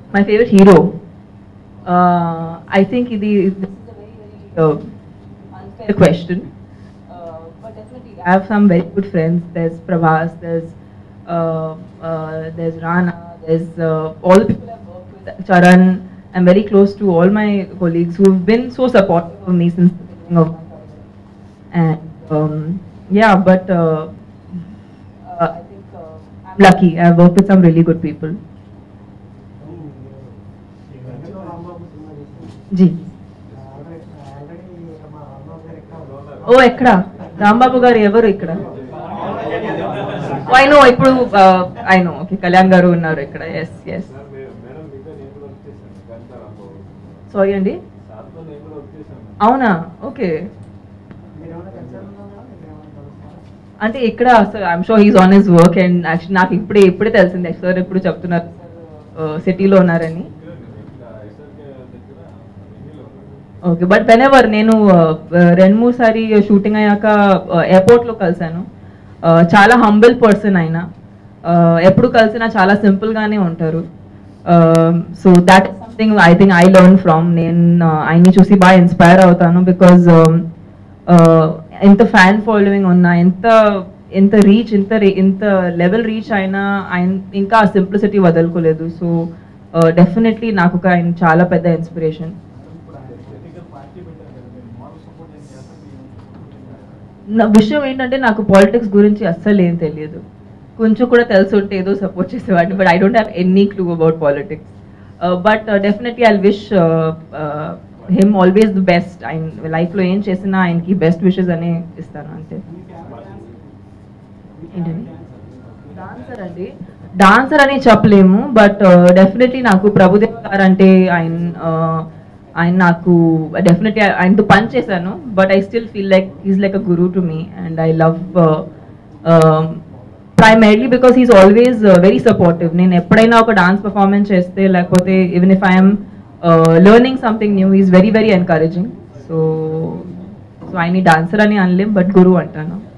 my favorite hero. Uh, I think the, this is a very, very uh, unfair question. Uh, but definitely, I have some very good friends. There's Pravas, there's uh, uh, there's Rana, there's uh, all the people I've worked with, Charan. I'm very close to all my colleagues who've been so supportive of me since the beginning of my career. And um, yeah, but uh, uh, I think uh, I'm lucky. I've worked with some really good people. जी ఓ ఎక్కడ రాంబాబు గారు ఎవరు ఇక్కడ I know ఇప్పుడు I know okay Kalyan garu ఉన్నారు ఇక్కడ yes yes madam మీతో నేను కూడా వచ్చేసాను గంట రాంబాబు సారీ అండి సార్తో నేను కూడా వచ్చేసాను అవునా ఓకే అంటే ఇక్కడ అసలు I'm sure he's on his work and actually నాకు ఇప్పుడే ఇప్పుడే తెలిసింది సార్ ఇప్పుడు చెప్తున్నారు సిటీలో ఉన్నారని ఇక్కడ ఎస్ఆర్కే దగ్గర వెన్నీలో ఉన్నాడు ఓకే బట్ వెన్ ఎవర్ నేను uh, రెండు మూడు సారి షూటింగ్ అయ్యాక ఎయిర్పోర్ట్లో కలిశాను Uh, చాలా హంబుల్ పర్సన్ ఆయన Uh, ఎప్పుడు కలిసినా చాలా సింపుల్గానే ఉంటారు so that is something I think I learn from నేను uh, ఆయన్ని చూసి బాగా ఇన్స్పైర్ అవుతాను బికాజ్ ఎంత ఫ్యాన్ ఫాలోయింగ్ ఉన్నా ఎంత ఎంత రీచ్ ఇంత re- ఇంత లెవెల్ రీచ్ అయినా ఆయన ఇంకా ఆ సింప్లిసిటీ వదలుకోలేదు సో డెఫినెట్లీ నాకు ఒక ఆయన చాలా పెద్ద ఇన్స్పిరేషన్ నా విషయం ఏంటంటే నాకు పాలిటిక్స్ గురించి అస్సలు ఏం తెలియదు కొంచెం కూడా తెలిసి ఉంటే ఏదో సపోర్ట్ చేసేవాడిని but I don't have any clue about politics but definitely I wish him always the best ఆయన లైఫ్లో ఏం చేసినా ఆయనకి బెస్ట్ విషెస్ అనే ఇస్తాను అంతే ఏంటండి డాన్సర్ అండి డాన్సర్ అని చెప్పలేము బట్ డెఫినెట్లీ నాకు ప్రభుదేవ్ గారు అంటే ఆయన uh, ఆయన నాకు డెఫినెట్లీ ఆయనతో పని చేశాను but I still feel like is like a guru to me and I love primarily because he's always very supportive నేను ఎప్పుడైనా ఒక డాన్స్ పర్ఫార్మెన్స్ చేస్తే లేకపోతే even if I'm learning something new is very very encouraging so so ఆయన dancer అని అనలేం but గురు అంటాను